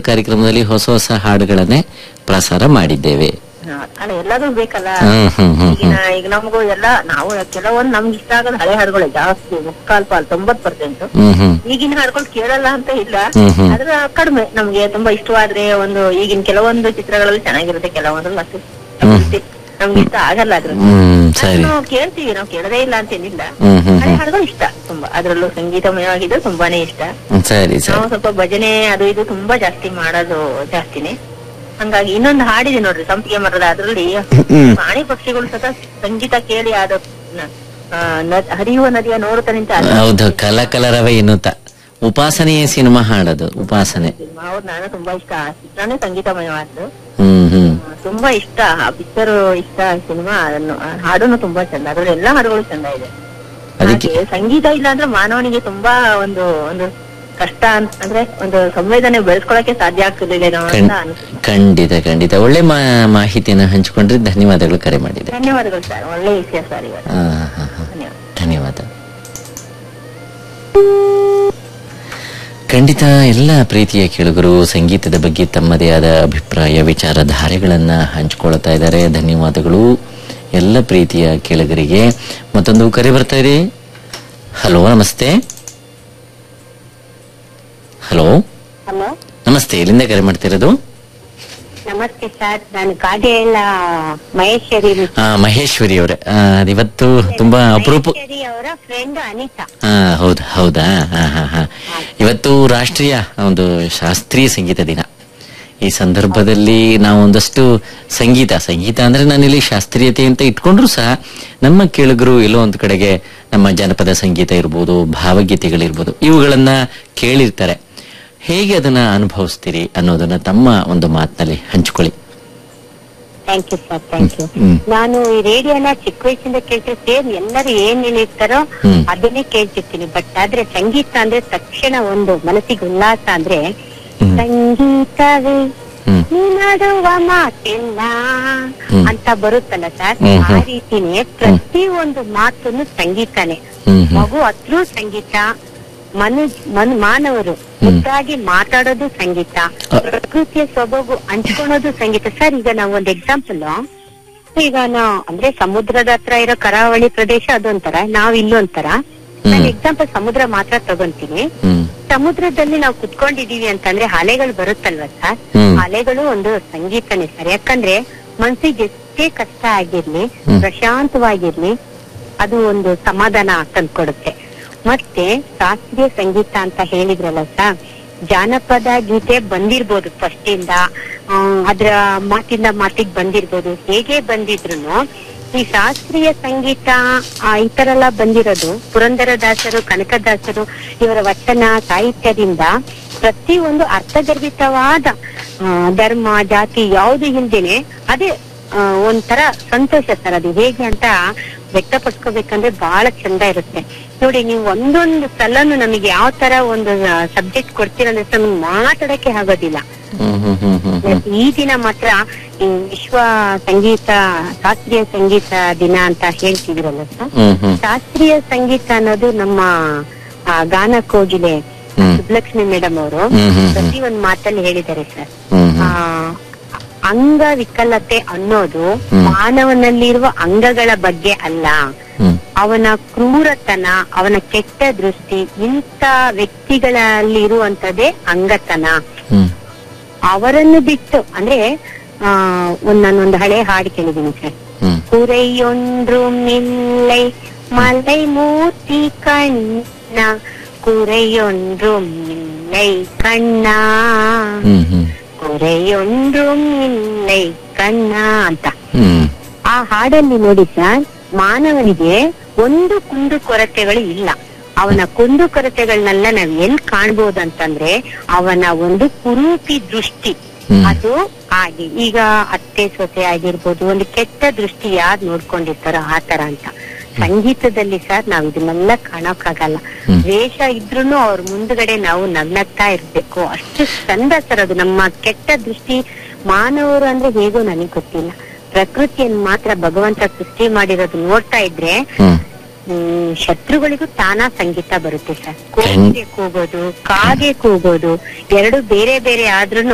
ಕಾರ್ಯಕ್ರಮದಲ್ಲಿ ಹೊಸ ಹೊಸ ಹಾಡುಗಳನ್ನೇ ಪ್ರಸಾರ ಮಾಡಿದ್ದೇವೆ ಹಾ, ಅಲ್ಲ ಎಲ್ಲದೂ ಬೇಕಲ್ಲ ಹ್ಮ್ ಹ್ಮ್ ಹ್ಮ್ ಈಗಿನ ಈಗ ನಮಗೂ ಎಲ್ಲ ನಾವು ಕೆಲವೊಂದು ನಮ್ಗೆ ಇಷ್ಟ ಆಗೋದು ಹಳೆ ಹಾಡುಗಳೇ ಜಾಸ್ತಿ ಮುಕ್ಕಾಲ್ ಪಾಲ್ ತೊಂಬತ್ ಪರ್ಸೆಂಟ್ ಹ್ಮ್ ಹ್ಮ್ ಈಗಿನ ಹಾಡ್ಗಳು ಕೇಳಲ್ಲ ಅಂತ ಇಲ್ಲ ಹ್ಮ್ ಹ್ಮ್. ಆದ್ರೆ ಕಡಿಮೆ ನಮ್ಗೆ ತುಂಬಾ ಇಷ್ಟವಾದ್ರೆ ಒಂದು ಈಗಿನ ಕೆಲವೊಂದು ಚಿತ್ರಗಳಲ್ಲಿ ಚೆನ್ನಾಗಿರುತ್ತೆ ಕೆಲವೊಂದ್ರಲ್ಲಿ ಅಷ್ಟು ಅಭಿವೃದ್ಧಿ ನಮ್ಗೆ ಇಷ್ಟ ಆಗಲ್ಲ ಅದ್ರಲ್ಲಿ ಹ್ಮ್ ಸರಿ ನಾವು ಕೇಳ್ತೀವಿ ನಾವು ಕೇಳದೇ ಇಲ್ಲ ಅಂತೇನಿಲ್ಲ ಹ್ಮ್ ಹ್ಮ್ ಹಳೆ ಹ್ಮ್ ಹಾಡುಗಳು ಇಷ್ಟ ತುಂಬಾ ಅದ್ರಲ್ಲೂ ಸಂಗೀತಮಯವಾಗಿದ್ದು ತುಂಬಾನೇ ಇಷ್ಟ ಹ್ಮ್, ಸರಿ ಸರಿ ನಾವು ಸ್ವಲ್ಪ ಭಜನೆ ಅದು ಇದು ತುಂಬಾ ಜಾಸ್ತಿ ಮಾಡೋದು ಜಾಸ್ತಿನೇ ಹಂಗಾಗಿ ಇನ್ನೊಂದು ಹಾಡಿದೆ ನೋಡ್ರಿ ಸಂಪಿಗೆ ಮರದ ಅದ್ರಲ್ಲಿ ಹ್ಮ್ ಪ್ರಾಣಿ ಪಕ್ಷಿಗಳು ಸತ ಸಂಗೀತ ಕೇಳಿ ಆದ ಆ, ನ- ಹರಿಯುವ ನದಿಯ ನೋಡುತ್ತಾ ನಿಂತ ಹೌದು ಕಲ ಕಲರವೇ ಎನ್ನುತ್ತ ಉಪಾಸನೆಯ ಸಿನಿಮಾ ಹಾಡೋದು ಉಪಾಸನೆ ಹೌದು ನಾನು ತುಂಬಾ ಇಷ್ಟ ಆ ಚಿತ್ರನೇ ಸಂಗೀತಮಯವಾದ್ದು ಹ್ಮ್ ಹ್ಮ್ ಆ, ತುಂಬಾ ಇಷ್ಟ ಆ ಪಿಕ್ಚರ್ ಇಷ್ಟ ಸಿನಿಮಾ ಅದನ್ನು ಆ ಹಾಡುನು ತುಂಬಾ ಚಂದ ಅದ್ರಲ್ಲಿ ಎಲ್ಲಾ ಹಾಡುಗಳು ಚಂದ ಇದೆ ಅದಕ್ಕೆ ಹಾಗೆ ಸಂಗೀತ ಇಲ್ಲ ಅಂದ್ರೆ ಮಾನವನಿಗೆ ತುಂಬಾ ಒಂದು ಒಂದು ಕಷ್ಟ ಅಂತ ಅಂದ್ರೆ ಒಂದು ಸಂವೇದನೆ ಬೆಳೆಸ್ಕೊಳಕ್ಕೆ ಸಾಧ್ಯ ಆಗ್ತಿರ್ಲಿಲ್ಲ ಖಂಡ್- ಅಂತ ಅನ್ಸುತ್ತೆ ಖಂಡಿತ ಖಂಡಿತ ಒಳ್ಳೆ ಮಾ- ಮಾಹಿತಿಯನ್ನು ಹಂಚಿಕೊಂಡ್ರೆ ಧನ್ಯವಾದಗಳು ಕರೆ ಮಾಡಿದೆ ಧನ್ಯವಾದಗಳು ಸರ್ ಒಳ್ಳೆ ವಿಷಯ ಸರ್ ಇವತ್ತು ಹಾ ಹಾ ಹಾ ಧನ್ಯವಾದ ಧನ್ಯವಾದ ಖಂಡಿತ ಎಲ್ಲ ಪ್ರೀತಿಯ ಕೇಳುಗರು ಸಂಗೀತದ ಬಗ್ಗೆ ತಮ್ಮದೇ ಆದ ಅಭಿಪ್ರಾಯ ವಿಚಾರಧಾರೆಗಳನ್ನ ಹಂಚಿಕೊಳ್ತಾ ಇದ್ದಾರೆ ಧನ್ಯವಾದಗಳು ಎಲ್ಲ ಪ್ರೀತಿಯ ಕೇಳುಗರಿಗೆ ಮತ್ತೊಂದು ಕರೆ ಬರ್ತಾ ಇದೆ ಹಲೋ ನಮಸ್ತೆ ಹಲೋ ಹಲೋ ನಮಸ್ತೆ ಎಲ್ಲಿಂದ ಕರೆ ಮಾಡ್ತಿರೋದು ನಮಸ್ತೆ ಸರ್ ನಾನು ಕಾಗೆಲ್ಲ ಮಹೇಶ್ವರಿ ಆ, ಮಹೇಶ್ವರಿ ಅವರೇ ಇವತ್ತು ತುಂಬಾ ಅಪರೂಪ ಮಹೇಶ್ವರಿ ಅವರ ಫ್ರೆಂಡ್ ಅನಿತಾ ಹಾ ಹೌದು ಹೌದಾ ಹಾ ಹಾ ಹಾ ಇವತ್ತು ರಾಷ್ಟ್ರೀಯ ಒಂದು ಶಾಸ್ತ್ರೀಯ ಸಂಗೀತ ದಿನ ಈ ಸಂದರ್ಭದಲ್ಲಿ ನಾವು ಒಂದಷ್ಟು ಸಂಗೀತ ಸಂಗೀತ ಅಂದ್ರೆ ನಾನಿಲ್ಲಿ ಶಾಸ್ತ್ರೀಯತೆ ಅಂತ ಇಟ್ಕೊಂಡ್ರು ಸಹ ನಮ್ಮ ಕೇಳುಗರು ಎಲ್ಲೋ ಒಂದು ಕಡೆಗೆ ನಮ್ಮ ಜನಪದ ಸಂಗೀತ ಇರ್ಬೋದು ಭಾವಗೀತೆಗಳಿರ್ಬೋದು ಇವುಗಳನ್ನ ಕೇಳಿರ್ತಾರೆ ಹೇಗೆ ಅದನ್ನ ಅನುಭವಿಸ್ತೀರಿ ಅನ್ನೋದನ್ನ ತಮ್ಮ ಒಂದು ಮಾತಿನಲ್ಲಿ ಹಂಚಿಕೊಳ್ಳಿ thank you sir thank you hmm. ನಾನು ಈ ರೇಡಿಯೋನ ಚಿಕ್ಕ ವಯಸ್ಸಿಂದ ಕೇಳ್ತಿರ್ ಸೇಮ್ ಎಲ್ಲರೂ ಏನ್ ಹೇಳಿರ್ತಾರೋ ಹ್ಮ್. ಅದನ್ನೇ ಕೇಳ್ತಿರ್ತೀನಿ ಬಟ್ ಆದ್ರೆ ಸಂಗೀತ ಅಂದ್ರೆ ತಕ್ಷಣ ಒಂದು ಮನಸ್ಸಿಗೆ ಉಲ್ಲಾಸ ಅಂದ್ರೆ ಹ್ಮ್. ಸಂಗೀತವೇ ಹ್ಮ್ ನಿನಡುವ ಮಾತೆಲ್ಲ ಹ್ಮ್. ಅಂತ ಬರುತ್ತಲ್ಲ ಸರ್ ಹ್ಮ್, ಆ ಹ್ಮ್. ರೀತಿನೇ ಪ್ರತಿ ಒಂದು ಮಾತನ್ನು ಸಂಗೀತನೇ ಹ್ಮ್ ಹ್ಮ್ ಮಗು ಹತ್ರೂ ಸಂಗೀತ ಮನು ಮನ್ ಮಾನವರು ಮುದ್ದಾಗಿ ಮಾತಾಡೋದು ಸಂಗೀತ ಅ- ಪ್ರಕೃತಿಯ ಸೊಬಗು ಹಂಚ್ಕೊಳೋದು ಸಂಗೀತ ಸರ್ ಈಗ ನಾವು ಒಂದು ಎಕ್ಸಾಂಪಲ್ ಈಗ ನಾವು ಅಂದ್ರೆ ಸಮುದ್ರದ ಹತ್ರ ಇರೋ ಕರಾವಳಿ ಪ್ರದೇಶ ಅದೊಂಥರ ನಾವ್ ಇಲ್ಲೊಂಥರ ನಾನು ಹ್ಮ್. ಎಕ್ಸಾಂಪಲ್ ಸಮುದ್ರ ಮಾತ್ರ ತಗೊಂತೀನಿ ಹ್ಮ್ ಸಮುದ್ರದಲ್ಲಿ ನಾವು ಕುತ್ಕೊಂಡಿದೀವಿ ಅಂತಂದ್ರೆ ಅಲೆಗಳು ಬರುತ್ತಲ್ವಾ ಸರ್ ಹ್ಮ್. ಅಲೆಗಳು ಒಂದು ಸಂಗೀತನೇ ಸರ್ ಯಾಕಂದ್ರೆ ಮನ್ಸಿಗೆ ಎಷ್ಟೇ ಕಷ್ಟ ಆಗಿರ್ಲಿ ಹ್ಮ್. ಪ್ರಶಾಂತವಾಗಿರ್ಲಿ ಅದು ಒಂದು ಸಮಾಧಾನ ತಂದ್ಕೊಡುತ್ತೆ ಮತ್ತೆ ಶಾಸ್ತ್ರೀಯ ಸಂಗೀತ ಅಂತ ಹೇಳಿದ್ರಲ್ಲ ಸರ್ ಜಾನಪದ ಗೀತೆ ಬಂದಿರ್ಬೋದು ಫಸ್ಟ್ ಇಂದ ಆ, ಅದ್ರ ಮಾತಿಂದ ಮಾತಿಗೆ ಬಂದಿರ್ಬೋದು ಹೇಗೆ ಬಂದಿದ್ರು ಈ ಶಾಸ್ತ್ರೀಯ ಸಂಗೀತ ಆ, ಈ ತರ ಎಲ್ಲ ಬಂದಿರೋದು ಪುರಂದರದಾಸರು ಕನಕದಾಸರು ಇವರ ವಚನ ಸಾಹಿತ್ಯದಿಂದ ಪ್ರತಿಯೊಂದು ಅರ್ಥಗರ್ಭಿತವಾದ ಆ, ಧರ್ಮ ಜಾತಿ ಯಾವುದು ಹಿಂದೆನೆ ಅದೇ ಆ, ಒಂಥರ ಸಂತೋಷ ಸರ್ ಅದು ಹೇಗೆ ಅಂತ ವ್ಯಕ್ತಪಡಿಸ್ಕೋಬೇಕಂದ್ರೆ ಬಹಳ ಚಂದ ಇರುತ್ತೆ ನೋಡಿ ನೀವು ಒಂದೊಂದು ಸಲನು ನಮಗೆ ಯಾವ ತರ ಒಂದು ಸಬ್ಜೆಕ್ಟ್ ಕೊಡ್ತೀರಂದ್ರೆ ಸರ್ ನಮ್ಗೆ ಮಾತಾಡಕ್ಕೆ ಆಗೋದಿಲ್ಲ ಹ್ಮ್ ಹ್ಮ್ ಹ್ಮ್ ಹ್ಮ್ ಹ್ಮ್ ಈ ದಿನ ಮಾತ್ರ ಈ ವಿಶ್ವ ಸಂಗೀತ ಶಾಸ್ತ್ರೀಯ ಸಂಗೀತ ದಿನ ಅಂತ ಹೇಳ್ತಿದ್ರಲ್ಲ ಸರ್ ಹ್ಮ್ ಹ್ಮ್ ಶಾಸ್ತ್ರೀಯ ಸಂಗೀತ ಅನ್ನೋದು ನಮ್ಮ ಆ, ಗಾನ ಕೋಗಿಲೆ ಹ್ಮ್. ಸುಬ್ಲಕ್ಷ್ಮಿ ಮೇಡಮ್ ಅವರು ಹ್ಮ್ ಹ್ಮ್ ಹ್ಮ್. ಪ್ರತಿ ಒಂದ್ ಮಾತಲ್ಲಿ ಹೇಳಿದ್ದಾರೆ ಸರ್ ಹ್ಮ್ ಆ ಹ್ಮ್ ಅಂಗವಿಕಲತೆ ಅನ್ನೋದು ಹ್ಮ್. ಮಾನವನಲ್ಲಿರುವ ಅಂಗಗಳ ಬಗ್ಗೆ ಅಲ್ಲ ಹ್ಮ್ ಅವನ ಕ್ರೂರತನ ಅವನ ಕೆಟ್ಟ ದೃಷ್ಟಿ ಇಂಥ ವ್ಯಕ್ತಿಗಳಲ್ಲಿ ಇರುವಂತದೇ ಅಂಗತನ ಹ್ಮ್ ಅವರನ್ನು ಬಿಟ್ಟು ಅಂದ್ರೆ ಆ ಒಂದ್ ನಾನೊಂದು ಹಳೆ ಹಾಡು ಕೇಳಿದ್ದೀನಿ ಸರ್ ಹ್ಮ್ குறையொன்றும் இல்லை மலை மூர்த்தி கண்ணா குறையொன்றும் இல்லை கண்ணா ಹ್ಮ್ ಹ್ಮ್ ಕುರೆಯೊಂದ್ರುಂ இல்லை ಕಣ್ಣಾ ಅಂತ ಹ್ಮ್ ಆ ಹಾಡಲ್ಲಿ ನೋಡಿ ಸರ್ ಮಾನವನಿಗೆ ಒಂದು ಕುಂದು ಕೊರತೆಗಳು ಇಲ್ಲ ಅವನ ಕುಂದು ಕೊರತೆಗಳನ್ನೆಲ್ಲ ನಾವ್ ಎಲ್ ಕಾಣ್ಬೋದು ಅಂತಂದ್ರೆ ಅವನ ಒಂದು ಕುರೂಪಿ ದೃಷ್ಟಿ ಹ್ಮ್. ಅದು ಹಾಗೆ ಈಗ ಅತ್ತೆ ಸೊಸೆ ಆಗಿರ್ಬೋದು ಒಂದು ಕೆಟ್ಟ ದೃಷ್ಟಿ ಯಾರು ನೋಡ್ಕೊಂಡಿರ್ತಾರೋ ಆ ತರ ಅಂತ ಸಂಗೀತದಲ್ಲಿ ಸರ್ ನಾವ್ ಇದನ್ನೆಲ್ಲ ಕಾಣಕ್ಕಾಗಲ್ಲ ಹ್ಮ್. ವೇಷ ಇದ್ರೂನು ಅವ್ರ ಮುಂದ್ಗಡೆ ನಾವು ನಗ್ನಗ್ತಾ ಇರ್ಬೇಕು ಅಷ್ಟು ಚಂದ ಸರ್ ಅದು ನಮ್ಮ ಕೆಟ್ಟ ದೃಷ್ಟಿ ಮಾನವರು ಅಂದ್ರೆ ಹೇಗೋ ನನಗ್ ಗೊತ್ತಿಲ್ಲ ಪ್ರಕೃತಿಯನ್ನು ಮಾತ್ರ ಭಗವಂತ ಸೃಷ್ಟಿ ಮಾಡಿರೋದು ನೋಡ್ತಾ ಇದ್ರೆ ಹ್ಮ್ ಹ್ಮ್ ಶತ್ರುಗಳಿಗೂ ತಾನಾ ಸಂಗೀತ ಬರುತ್ತೆ ಸರ್ ಕೋಗಿಲೆ ಕೂಗೋದು ಕಾಗೆ ಕೂಗೋದು ಎರಡು ಬೇರೆ ಬೇರೆ ಆದ್ರೂ